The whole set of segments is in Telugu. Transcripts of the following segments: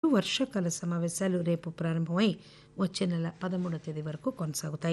వర్షాకాల సమావేశాలు రేపు ప్రారంభమై వచ్చే నెల పదమూడవ తేదీ వరకు కొనసాగుతాయి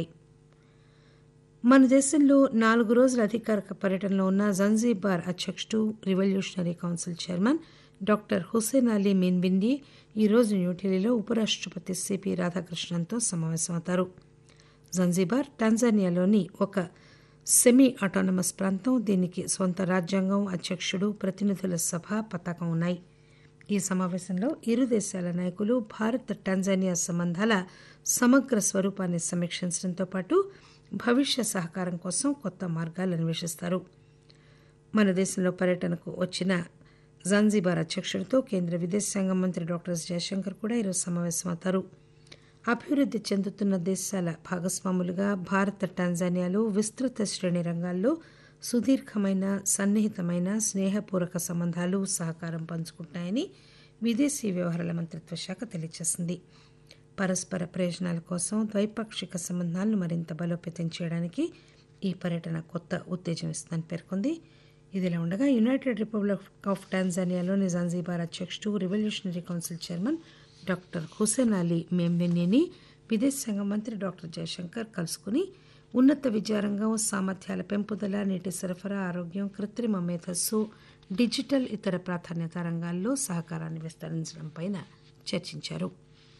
మన దేశంలో నాలుగు రోజుల అధికారిక పర్యటనలో ఉన్న జంజీబార్ అధ్యక్షుడు revolutionary council chairman doctor Hussein Ali మీన్బిండి ఈరోజు న్యూఢిల్లీలో ఉపరాష్టపతి సిపి రాధాకృష్ణన్తో సమావేశమవుతారు జంజీబార్ టాంజానియాలోని ఒక సెమీ ఆటోనమస్ ప్రాంతం దీనికి సొంత రాజ్యాంగం అధ్యక్షుడు ప్రతినిధుల సభ పతాకం ఉన్నాయి ఈ సమావేశంలో ఇరు దేశాల నాయకులు భారత్ టాంజానియా సంబంధాల సమగ్ర స్వరూపాన్ని సమీక్షించడంతో పాటు భవిష్య సహకారం కోసం కొత్త మార్గాలు అన్వేషిస్తారు మన దేశంలో పర్యటనకు వచ్చిన జాన్జీబార్ అధ్యక్షుడితో కేంద్ర విదేశాంగ మంత్రి డాక్టర్ ఎస్ జయశంకర్ కూడా ఈరోజు సమావేశమవుతారు అభివృద్ధి చెందుతున్న దేశాల భాగస్వాములుగా భారత్ టాంజానియాలు విస్తృత శ్రేణి రంగాల్లో సుదీర్ఘమైన సన్నిహితమైన స్నేహపూర్వక సంబంధాలు సహకారం పంచుకుంటున్నాయని విదేశీ వ్యవహారాల మంత్రిత్వ శాఖ తెలియజేసింది పరస్పర ప్రయోజనాల కోసం ద్వైపాక్షిక సంబంధాలను మరింత బలోపేతం చేయడానికి ఈ పర్యటన కొత్త ఉత్తేజం ఇస్తుందని పేర్కొంది ఇదిలా ఉండగా యునైటెడ్ రిపబ్లిక్ ఆఫ్ టాంజానియాలోని జాన్జీబార్ అధ్యక్షుడు revolutionary council chairman doctor Hussein Ali మేంబెన్నిని విదేశాంగ మంత్రి డాక్టర్ జయశంకర్ కలుసుకుని ఉన్నత విద్యారంగం సామర్థ్యాల పెంపుదల నీటి సరఫరా ఆరోగ్యం కృత్రిమ మేధస్సు డిజిటల్ ఇతర ప్రాధాన్యత రంగాల్లో సహకారాన్ని విస్తరించడంపై చర్చించారు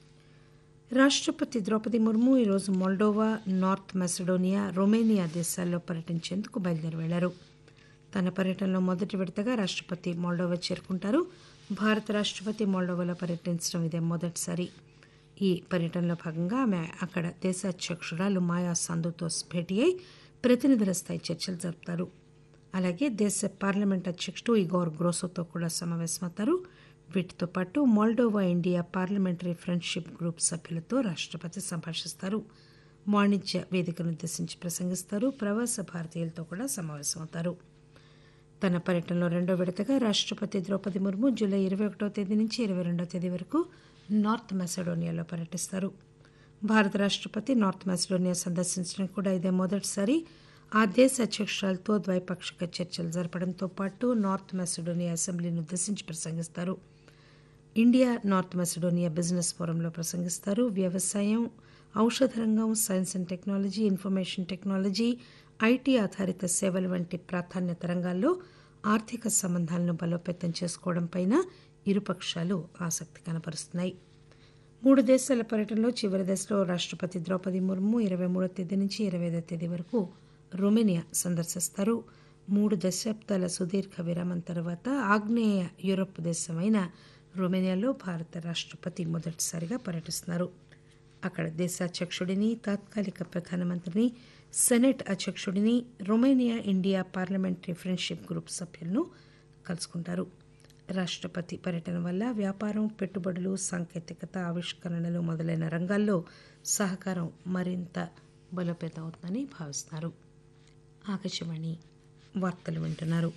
రాష్టపతి ద్రౌపది ముర్ము ఈరోజు మొల్డోవా నార్త్ మెసడోనియా రొమేనియా దేశాల్లో పర్యటించేందుకు బయలుదేరి వెళ్లారు తన పర్యటనలో మొదటి విడతగా రాష్టపతి మోల్డోవా చేరుకుంటారు భారత రాష్టపతి మోల్డోవాలో పర్యటించడం ఇదే మొదటిసారి ఈ పర్యటనలో భాగంగా ఆమె అక్కడ దేశాధ్యక్షురాలు మాయా సందుతో భేటీ అయి ప్రతినిధుల స్థాయి చర్చలు జరుపుతారు అలాగే దేశ పార్లమెంట్ అధ్యక్షుడు ఇగోర్ గ్రోసోతో కూడా సమావేశమవుతారు వీటితో పాటు Moldova India parliamentary friendship group సభ్యులతో రాష్టపతి సంభాషిస్తారు వాణిజ్య వేదికను ఉద్దేశించి ప్రసంగిస్తారు ప్రవాస భారతీయులతో కూడా సమావేశమవుతారు తన పర్యటనలో రెండో విడతగా రాష్టపతి ద్రౌపది ముర్ము జూలై ఇరవై ఒకటో తేదీ నుంచి ఇరవై రెండో తేదీ వరకు నార్త్ మెసడోనియాలో పర్యటిస్తారు భారత రాష్టపతి నార్త్ మెసడోనియా సందర్శించడం కూడా ఇదే మొదటిసారి ఆ దేశ అధ్యక్షురాలతో ద్వైపాక్షిక చర్చలు జరపడంతో పాటు నార్త్ మెసడోనియా అసెంబ్లీని ఉద్దేశించి ప్రసంగిస్తారు ఇండియా నార్త్ మెసడోనియా బిజినెస్ ఫోరంలో ప్రసంగిస్తారు వ్యవసాయం ఔషధ రంగం science and technology information technology IT ఆధారిత సేవల వంటి ప్రాధాన్యత రంగాల్లో ఆర్థిక సంబంధాలను బలోపేతం చేసుకోవడంపై ఇరుపక్షాలు ఆసక్తి కనపరుస్తున్నాయి మూడు దేశాల పర్యటనలో చివరి దశలో రాష్టపతి ద్రౌపది ముర్ము ఇరవై మూడో తేదీ నుంచి ఇరవై ఐదో తేదీ వరకు రొమేనియా సందర్శిస్తారు మూడు దశాబ్దాల సుదీర్ఘ విరామం తర్వాత ఆగ్నేయ యూరప్ దేశమైన రొమేనియాలో భారత రాష్టపతి మొదటిసారిగా పర్యటిస్తున్నారు అక్కడ దేశాధ్యక్షుడిని తాత్కాలిక ప్రధానమంత్రిని సెనెట్ అధ్యక్షుడిని Romania India parliamentary friendship group సభ్యులను కలుసుకుంటారు రాష్టపతి పర్యటన వల్ల వ్యాపారం పెట్టుబడులు సాంకేతికత ఆవిష్కరణలు మొదలైన రంగాల్లో సహకారం మరింత బలోపేతం అవుతుందని భావిస్తున్నారు ఆకాశవాణి వార్తలు వింటున్నారు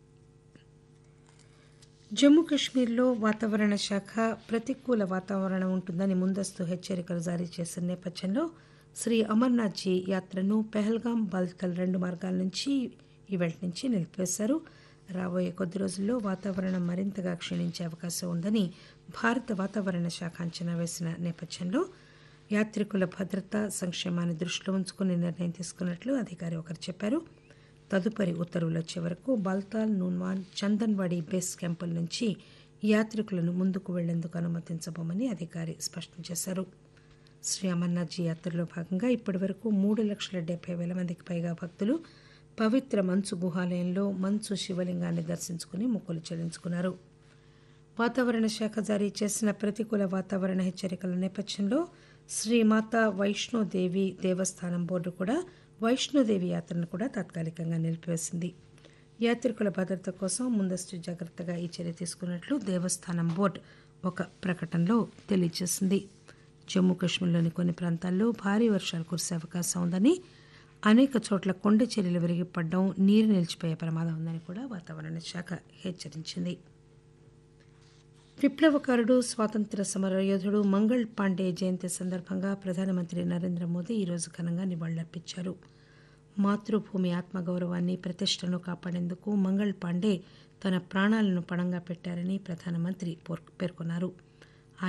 జమ్మూ కాశ్మీర్లో వాతావరణ శాఖ ప్రతికూల వాతావరణం ఉంటుందని ముందస్తు హెచ్చరికలు జారీ చేసిన నేపథ్యంలో శ్రీ అమర్నాథ్ జీ యాత్రను పెహల్గాం బాల్తల్ రెండు మార్గాల నుంచి ఇవాళ నుంచి నిలిపివేశారు రాబోయే కొద్ది రోజుల్లో వాతావరణం మరింతగా క్షీణించే అవకాశం ఉందని భారత వాతావరణ శాఖ అంచనా వేసిన నేపథ్యంలో యాత్రికుల భద్రత సంక్షేమాన్ని దృష్టిలో ఉంచుకుని నిర్ణయం తీసుకున్నట్లు అధికారి ఒకరు చెప్పారు తదుపరి ఉత్తర్వులు వచ్చే వరకు బాల్తాల్ నూన్వాన్ చందన్వాడి బేస్ క్యాంపుల నుంచి యాత్రికులను ముందుకు వెళ్లేందుకు అనుమతించబోమని అధికారి స్పష్టం చేశారు శ్రీ అమర్నాథ్ జీ యాత్రలో భాగంగా ఇప్పటి వరకు మూడు లక్షల డెబ్బై వేల మందికి పైగా భక్తులు పవిత్ర మంచు గుహాలయంలో మంచు శివలింగాన్ని దర్శించుకుని మొక్కులు చెల్లించుకున్నారు వాతావరణ శాఖ జారీ చేసిన ప్రతికూల వాతావరణ హెచ్చరికల నేపథ్యంలో శ్రీమాత వైష్ణోదేవి దేవస్థానం బోర్డు కూడా వైష్ణోదేవి యాత్రను కూడా తాత్కాలికంగా నిలిపివేసింది యాత్రికుల భద్రత కోసం ముందస్తు జాగ్రత్తగా ఈ చర్య తీసుకున్నట్లు దేవస్థానం బోర్డు ఒక ప్రకటనలో తెలియజేసింది జమ్మూ కాశ్మీర్లోని కొన్ని ప్రాంతాల్లో భారీ వర్షాలు కురిసే అవకాశం ఉందని అనేక చోట్ల కొండ చర్యలు విరిగిపడడం నీరు నిలిచిపోయే ప్రమాదం ఉందని కూడా వాతావరణ శాఖ హెచ్చరించింది విప్లవకారుడు స్వాతంత్ర సమర యోధుడు మంగళ్ పాండే జయంతి సందర్భంగా ప్రధానమంత్రి నరేంద్ర మోదీ ఈరోజు ఘనంగా నివాళులర్పించారు మాతృభూమి ఆత్మగౌరవాన్ని ప్రతిష్టను కాపాడేందుకు మంగళ్ పాండే తన ప్రాణాలను పణంగా పెట్టారని ప్రధానమంత్రి పేర్కొన్నారు